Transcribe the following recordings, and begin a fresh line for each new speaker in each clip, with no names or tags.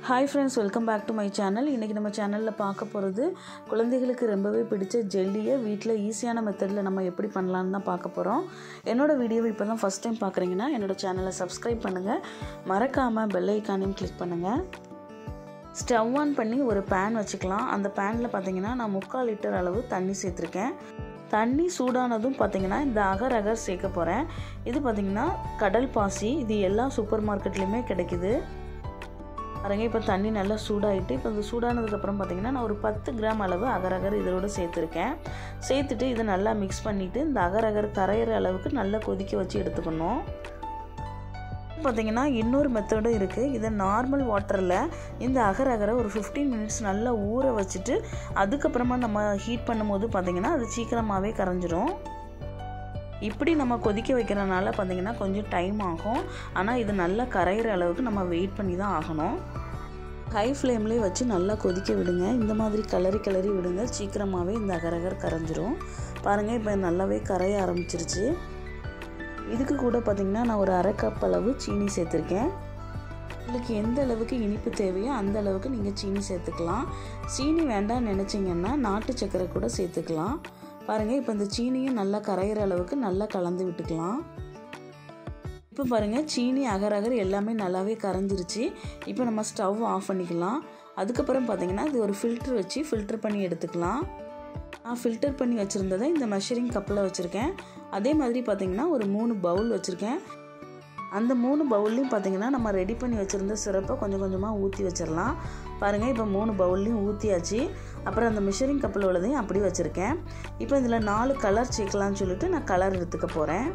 hi friends welcome back to my channel இன்றைக்கி நம்ம சேனலில் பார்க்க போகிறது குழந்தைகளுக்கு ரொம்பவே பிடிச்ச ஜெல்லியை வீட்டில் ஈஸியான மெத்தடில் நம்ம எப்படி பண்ணலான்னு தான் பார்க்க போகிறோம் என்னோடய வீடியோவை இப்போ தான் ஃபஸ்ட் டைம் பார்க்குறீங்கன்னா என்னோடய சேனலை சப்ஸ்கிரைப் பண்ணுங்கள் மறக்காமல் பெல் ஐக்கானையும் கிளிக் பண்ணுங்கள் ஸ்டவ் ஆன் பண்ணி ஒரு பேன் வச்சுக்கலாம் அந்த பேனில் பார்த்தீங்கன்னா நான் முக்கால் லிட்டர் அளவு தண்ணி சேர்த்துருக்கேன் தண்ணி சூடானதும் பார்த்தீங்கன்னா இந்த அகர் அகர் சேர்க்க போகிறேன் இது பார்த்திங்கன்னா கடல் பாசி இது எல்லா சூப்பர் மார்க்கெட்லேயுமே கிடைக்குது பாருங்க இப்போ தண்ணி நல்லா சூடாகிட்டு இப்போ இந்த சூடானதுக்கப்புறம் பார்த்தீங்கன்னா நான் ஒரு பத்து கிராம் அளவு அகர் அகர் இதோட சேர்த்துருக்கேன் சேர்த்துட்டு இதை நல்லா மிக்ஸ் பண்ணிவிட்டு இந்த அகர் அகர் கரையிற அளவுக்கு நல்லா கொதிக்க வச்சு எடுத்துக்கணும் பார்த்தீங்கன்னா இன்னொரு மெத்தடும் இருக்குது இதை நார்மல் வாட்டரில் இந்த அகர் அகரை ஒரு ஃபிஃப்டீன் மினிட்ஸ் நல்லா ஊற வச்சுட்டு அதுக்கப்புறமா நம்ம ஹீட் பண்ணும்போது பார்த்திங்கன்னா அது சீக்கிரமாகவே கரைஞ்சிரும் இப்படி நம்ம கொதிக்க வைக்கிறனால பார்த்திங்கன்னா கொஞ்சம் டைம் ஆகும் ஆனால் இது நல்லா கரையிற அளவுக்கு நம்ம வெயிட் பண்ணி தான் ஆகணும் ஹை ஃப்ளேம்லேயே வச்சு நல்லா கொதிக்க விடுங்க இந்த மாதிரி கிளறி கிளறி விடுங்க சீக்கிரமாகவே இந்த அகரகர் கரைஞ்சிரும் பாருங்கள் இப்போ நல்லாவே கரைய ஆரம்பிச்சிருச்சு இதுக்கு கூட பார்த்திங்கன்னா நான் ஒரு அரை கப் அளவு சீனி சேர்த்துருக்கேன் உங்களுக்கு எந்த அளவுக்கு இனிப்பு தேவையோ அந்த அளவுக்கு நீங்கள் சீனி சேர்த்துக்கலாம் சீனி வேண்டாம்னு நினச்சிங்கன்னா நாட்டு சர்க்கரை கூட சேர்த்துக்கலாம் பாருங்கள் இப்போ இந்த சீனியும் நல்லா கரையிற அளவுக்கு நல்லா கலந்து விட்டுக்கலாம் இப்போ பாருங்கள் சீனி அகர் அகர் எல்லாமே நல்லாவே கரைஞ்சிருச்சு இப்போ நம்ம ஸ்டவ் ஆஃப் பண்ணிக்கலாம் அதுக்கப்புறம் பார்த்திங்கன்னா இது ஒரு ஃபில்ட்ரு வச்சு ஃபில்ட்ரு பண்ணி எடுத்துக்கலாம் நான் ஃபில்டர் பண்ணி வச்சுருந்ததை இந்த மெஷரிங் கப்பில் வச்சுருக்கேன் அதே மாதிரி பார்த்திங்கன்னா ஒரு மூணு பவுல் வச்சுருக்கேன் அந்த மூணு பவுல்லையும் பார்த்திங்கன்னா நம்ம ரெடி பண்ணி வச்சுருந்த சிறப்பை கொஞ்சம் கொஞ்சமாக ஊற்றி வச்சிடலாம் பாருங்கள் இப்போ மூணு பவுல்லையும் ஊற்றியாச்சு அப்புறம் அந்த மிஷரிங் கப்பில் உள்ளதையும் அப்படி வச்சுருக்கேன் இப்போ இதில் நாலு கலர் சேர்க்கலான்னு சொல்லிட்டு நான் கலர் எடுத்துக்க போகிறேன்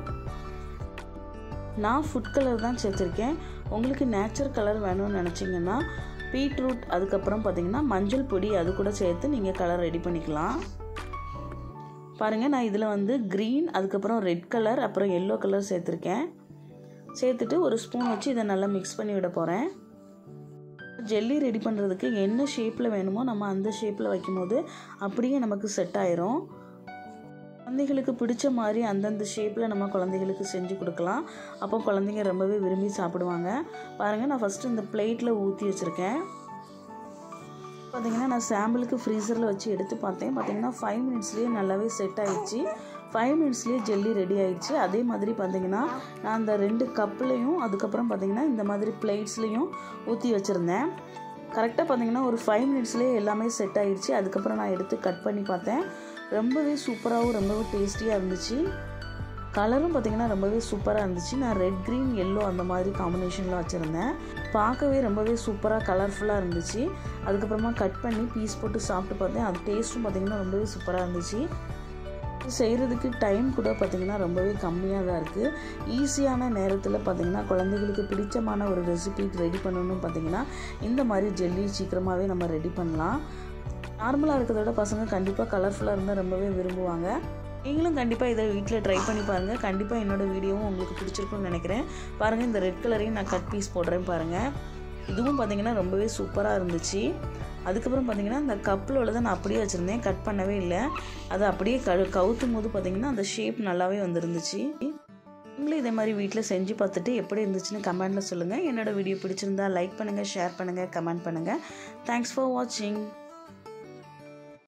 நான் ஃபுட் கலர் தான் சேர்த்துருக்கேன் உங்களுக்கு நேச்சர் கலர் வேணும்னு நினச்சிங்கன்னா பீட்ரூட் அதுக்கப்புறம் பார்த்திங்கன்னா மஞ்சள் பொடி அது கூட சேர்த்து நீங்கள் கலர் ரெடி பண்ணிக்கலாம் பாருங்கள் நான் இதில் வந்து க்ரீன் அதுக்கப்புறம் ரெட் கலர் அப்புறம் எல்லோ கலர் சேர்த்துருக்கேன் சேர்த்துட்டு ஒரு ஸ்பூன் வச்சு இதை நல்லா மிக்ஸ் பண்ணி விட போகிறேன் ஜெல்லி ரெடி பண்ணுறதுக்கு என்ன ஷேப்பில் வேணுமோ நம்ம அந்த ஷேப்பில் வைக்கும்போது அப்படியே நமக்கு செட் ஆயிரும் குழந்தைகளுக்கு பிடிச்ச மாதிரி அந்தந்த ஷேப்பில் நம்ம குழந்தைகளுக்கு செஞ்சு கொடுக்கலாம் அப்போ குழந்தைங்க ரொம்பவே விரும்பி சாப்பிடுவாங்க பாருங்கள் நான் ஃபஸ்ட்டு இந்த பிளேட்டில் ஊற்றி வச்சுருக்கேன் பார்த்திங்கன்னா நான் சாம்பிளுக்கு ஃப்ரீசரில் வச்சு எடுத்து பார்த்தேன் பார்த்திங்கன்னா ஃபைவ் மினிட்ஸ்லேயே நல்லாவே செட் ஆகிடுச்சு ஃபைவ் மினிட்ஸ்லேயே ஜெல்லி ரெடி ஆகிடுச்சு அதே மாதிரி பார்த்திங்கன்னா நான் அந்த ரெண்டு கப்லேயும் அதுக்கப்புறம் பார்த்திங்கன்னா இந்த மாதிரி பிளேட்ஸ்லேயும் ஊற்றி வச்சுருந்தேன் கரெக்டாக பார்த்திங்கன்னா ஒரு ஃபைவ் மினிட்ஸ்லேயே எல்லாமே செட் ஆகிடுச்சு அதுக்கப்புறம் நான் எடுத்து கட் பண்ணி பார்த்தேன் ரொம்பவே சூப்பராகவும் ரொம்பவே டேஸ்டியாக இருந்துச்சு கலரும் பார்த்திங்கன்னா ரொம்பவே சூப்பராக இருந்துச்சு நான் ரெட் க்ரீன் எல்லோ அந்த மாதிரி காம்பினேஷனில் வச்சுருந்தேன் பார்க்கவே ரொம்பவே சூப்பராக கலர்ஃபுல்லாக இருந்துச்சு அதுக்கப்புறமா கட் பண்ணி பீஸ் போட்டு சாப்பிட்டு பார்த்தேன் அது டேஸ்ட்டும் பார்த்திங்கன்னா ரொம்பவே சூப்பராக இருந்துச்சு செய்கிறதுக்கு டைம் கூட பார்த்திங்கன்னா ரொம்பவே கம்மியாக தான் இருக்குது ஈஸியான நேரத்தில் பார்த்திங்கன்னா குழந்தைகளுக்கு பிடிச்சமான ஒரு ரெசிபி ரெடி பண்ணணும்னு பார்த்திங்கன்னா இந்த மாதிரி ஜெல்லி சீக்கிரமாகவே நம்ம ரெடி பண்ணலாம் நார்மலாக இருக்கிறத விட பசங்க கண்டிப்பாக கலர்ஃபுல்லாக இருந்தால் ரொம்பவே விரும்புவாங்க நீங்களும் கண்டிப்பாக இதை வீட்டில் ட்ரை பண்ணி பாருங்கள் கண்டிப்பாக என்னோடய வீடியோவும் உங்களுக்கு பிடிச்சிருக்குன்னு நினைக்கிறேன் பாருங்கள் இந்த ரெட் கலரையும் நான் கட் பீஸ் போடுறேன் பாருங்கள் இதுவும் பார்த்திங்கன்னா ரொம்பவே சூப்பராக இருந்துச்சு அதுக்கப்புறம் பார்த்திங்கன்னா இந்த கப்பில் உள்ளதை நான் அப்படியே வச்சுருந்தேன் கட் பண்ணவே இல்லை அதை அப்படியே கழு கவுத்தும் போது பார்த்திங்கன்னா அந்த ஷேப் நல்லாவே வந்துருந்துச்சு நீங்களும் இதே மாதிரி வீட்டில் செஞ்சு பார்த்துட்டு எப்படி இருந்துச்சுன்னு கமெண்ட்டில் சொல்லுங்கள் என்னோடய வீடியோ பிடிச்சிருந்தா லைக் பண்ணுங்கள் ஷேர் பண்ணுங்கள் கமெண்ட் பண்ணுங்கள் தேங்க்ஸ் ஃபார் வாட்சிங்